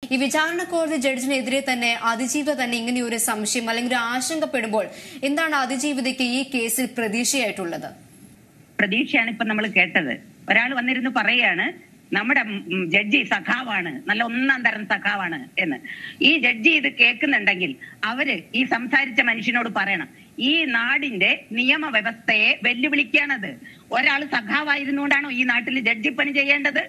ഈ വിചാരണ കോടതി ജഡ്ജിനെതിരെ തന്നെ അതിജീവിത തന്നെ ഇങ്ങനെ ഒരു സംശയം അല്ലെങ്കിൽ ഒരു ആശങ്കപ്പെടുമ്പോൾ എന്താണ് അതിജീവിതയ്ക്ക് ഈ കേസിൽ പ്രതീക്ഷയായിട്ടുള്ളത് പ്രതീക്ഷയാണ് ഇപ്പൊ നമ്മൾ കേട്ടത് ഒരാൾ വന്നിരുന്ന് പറയാണ് നമ്മുടെ ഉം, ജഡ്ജി സഖാവാണ് നല്ല ഒന്നാം തരം സഖാവാണ് എന്ന് ഈ ജഡ്ജി ഇത് കേൾക്കുന്നുണ്ടെങ്കിൽ അവര് ഈ സംസാരിച്ച മനുഷ്യനോട് പറയണം ഈ നാടിന്റെ നിയമവ്യവസ്ഥയെ വെല്ലുവിളിക്കാണത് ഒരാൾ സഖാവായിരുന്നുകൊണ്ടാണോ ഈ നാട്ടിൽ ജഡ്ജി പണി ചെയ്യേണ്ടത്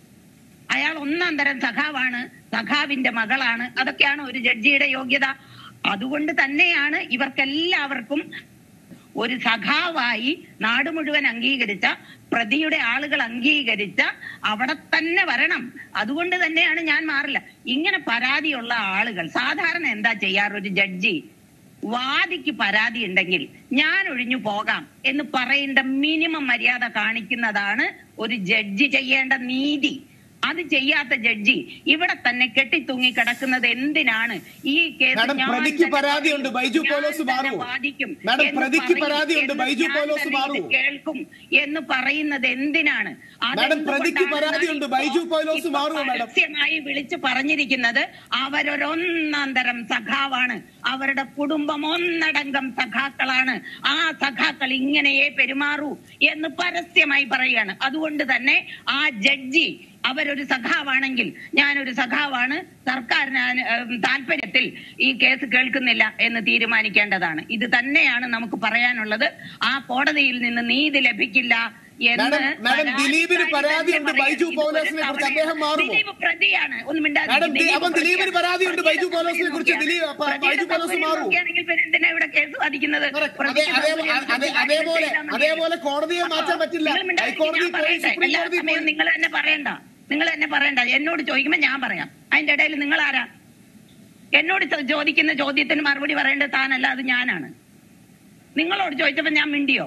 അയാൾ ഒന്നാം തരം സഖാവാണ് സഖാവിന്റെ മകളാണ് അതൊക്കെയാണ് ഒരു ജഡ്ജിയുടെ യോഗ്യത അതുകൊണ്ട് തന്നെയാണ് ഇവർക്കെല്ലാവർക്കും ഒരു സഖാവായി നാട് മുഴുവൻ അംഗീകരിച്ച പ്രതിയുടെ ആളുകൾ അംഗീകരിച്ച അവിടെ തന്നെ വരണം അതുകൊണ്ട് തന്നെയാണ് ഞാൻ മാറില്ല ഇങ്ങനെ പരാതിയുള്ള ആളുകൾ സാധാരണ എന്താ ചെയ്യാറ് ഒരു ജഡ്ജി വാദിക്ക് പരാതി ഉണ്ടെങ്കിൽ ഞാൻ ഒഴിഞ്ഞു പോകാം എന്ന് പറയേണ്ട മിനിമം മര്യാദ കാണിക്കുന്നതാണ് ഒരു ജഡ്ജി ചെയ്യേണ്ട നീതി അത് ചെയ്യാത്ത ജഡ്ജി ഇവിടെ തന്നെ കെട്ടിത്തൂങ്ങി കിടക്കുന്നത് എന്തിനാണ് ഈ കേസ് മാഡം, ഞാൻ പ്രതിക്ക് തന്നെ പരാതിയുണ്ട്. പറയും, ബൈജു ഞാൻ പോലോസ് തന്നെ മാറൂ. വാദിക്കും മാഡം, എന്ന് പ്രതിക്ക് പറയും, പരാതിയുണ്ട്. എന്ന് ബൈജു ഞാൻ പോലോസ് തന്നെ ഇത് മാറൂ. കേൾക്കും എന്ന് പറയുന്നത് എന്തിനാണ് മാഡം, അതെന്തുകൊണ്ടാണ് പ്രതിക്ക് പരാതിയുണ്ട്. ഇപ്പോ- ബൈജു പോലോസ് ഇപ്പോ മാറൂ, മാഡം. പരസ്യമായി വിളിച്ചു പറഞ്ഞിരിക്കുന്നത് അവരൊരൊന്നാം തരം സഖാവാണ് അവരുടെ കുടുംബം ഒന്നടങ്കം സഖാക്കളാണ് ആ സഖാക്കൾ ഇങ്ങനെയേ പെരുമാറൂ എന്ന് പരസ്യമായി പറയുകയാണ് അതുകൊണ്ട് തന്നെ ആ ജഡ്ജി അവരൊരു സഖാവാണെങ്കിൽ ഞാനൊരു സഖാവാണ് സർക്കാരിന് അനു- ഏം, താല്പര്യത്തിൽ ഈ കേസ് കേൾക്കുന്നില്ല എന്ന് തീരുമാനിക്കേണ്ടതാണ് ഇത് തന്നെയാണ് നമുക്ക് പറയാനുള്ളത് ആ കോടതിയിൽ നിന്ന് നീതി ലഭിക്കില്ല എന്ന് മാഡം, മാഡം, പരാതിക്കാരി ദിലീപിന് പരാതിയുണ്ട് തന്നെ ബൈജു പറയുന്നത്. പോലോസിനെ കുറിച്ച്. ഒരു അദ്ദേഹം മാറുമോ? ദിലീപ് പ്രതിയാണ് ഒന്നും മിണ്ടാതിരിക്ക്. മാഡം, ദി- ദിലീപ് അപ്പം ദിലീപിന് പ്രതിയാണ്. പരാതിയുണ്ട് ബൈജു പോലോസിനെ കുറിച്ച്. പ്രതിയുടെ ദിലീപ്, പ- സൗകര്യം ബൈജു പോലോസ് മാറൂ. നോക്കുകയാണെങ്കിൽ പിന്നെ എന്തിനാ ഇവിടെ കേസ് വാദിക്കുന്നത് അതെ, പ്രതിക്ക് അതേ- സൗകര്യം അതേ- നോക്കി അതേപോലെ ചെയ്താൽ മതി. അതേപോലെ കോടതിയെ മാറ്റാൻ പറ്റില്ല. നിങ്ങൾ മിണ്ടാതിരിക്ക്, ഹൈക്കോടതി ഞാൻ പോയി, പറയട്ടെ. സുപ്രീം എല്ലാ കോടതി സമയവും പോയി. നിങ്ങൾ തന്നെ പറയണ്ട നിങ്ങൾ തന്നെ പറയണ്ട എന്നോട് ചോദിക്കുമ്പോൾ ഞാൻ പറയാം അതിന്റെ ഇടയിൽ നിങ്ങൾ ആരാ എന്നോട് ചോ- ചോദിക്കുന്ന ചോദ്യത്തിന് മറുപടി പറയേണ്ടത് താനല്ല അത് ഞാനാണ് നിങ്ങളോട് ചോദിച്ചപ്പോ ഞാൻ മിണ്ടിയോ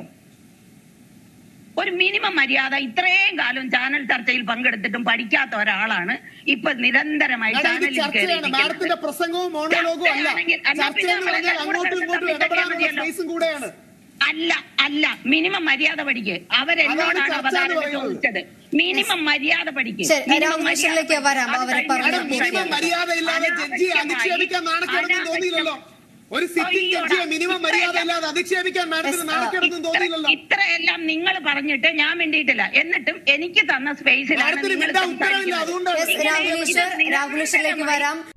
ഒരു മിനിമം മര്യാദ ഇത്രയും കാലം ചാനൽ ചർച്ചയിൽ പങ്കെടുത്തിട്ടും പഠിക്കാത്ത ഒരാളാണ് ഇപ്പൊ നിരന്തരമായി മാഡം, ഇത് ചാനലിൽ ചർച്ചയാണ് കയറിയിരിക്കുന്നത്. മാഡത്തിന്റെ പ്രസംഗവും മോണോലോഗും അല്ല ചർച്ചയാണെങ്കിൽ എന്നാ ചർച്ച പിന്നെ എന്ന് പറഞ്ഞാൽ നമ്മളെല്ലാം അങ്ങോട്ടും കൂടെ ഇങ്ങോട്ടും തമ്മിൽ ഇടപെടാനുള്ള മതിയല്ലോ. സ്പേസും കൂടെയാണ് അല്ല അല്ല മിനിമം മര്യാദ പഠിക്ക് അവരെന്നോടാണ് ചർച്ച എന്ന് അവതാരം പറയുന്നത്. ചോദിച്ചത് മിനിമം മര്യാദ പഠിക്ക് ശരി, മിനിമം രാമകൃഷ്ണനിലേക്ക് മര്യാദ വരാം. അത് അവരെ കഴിഞ്ഞ് പറഞ്ഞു മാഡം മിനിമം ശരിയാണ്. മര്യാദ ഇല്ലാതെ ജഡ്ജിയെ അധിക്ഷേപിക്കാൻ നാണക്കേടൊന്നും തോന്നിയില്ലല്ലോ ഒരു സിറ്റിംഗ് ജഡ്ജിയെ മിനിമം മര്യാദ ഇല്ലാതെ അധിക്ഷേപിക്കാൻ മാഡത്തിന് നാണക്കേടൊന്നും തോന്നിയില്ലല്ലോ ഇത്രയെല്ലാം നിങ്ങൾ പറഞ്ഞിട്ട് ഞാൻ മിണ്ടിയിട്ടില്ല എന്നിട്ടും എനിക്ക് തന്ന സ്പേസിലാണ് മാഡത്തിന് നിങ്ങൾ മിണ്ടാൻ ഉത്തരവില്ല സംസാരിക്കുന്നത്. അതുകൊണ്ടാണ് എസ് രാഹുലേഷ് രാഹുലേഷിലേക്ക് വരാം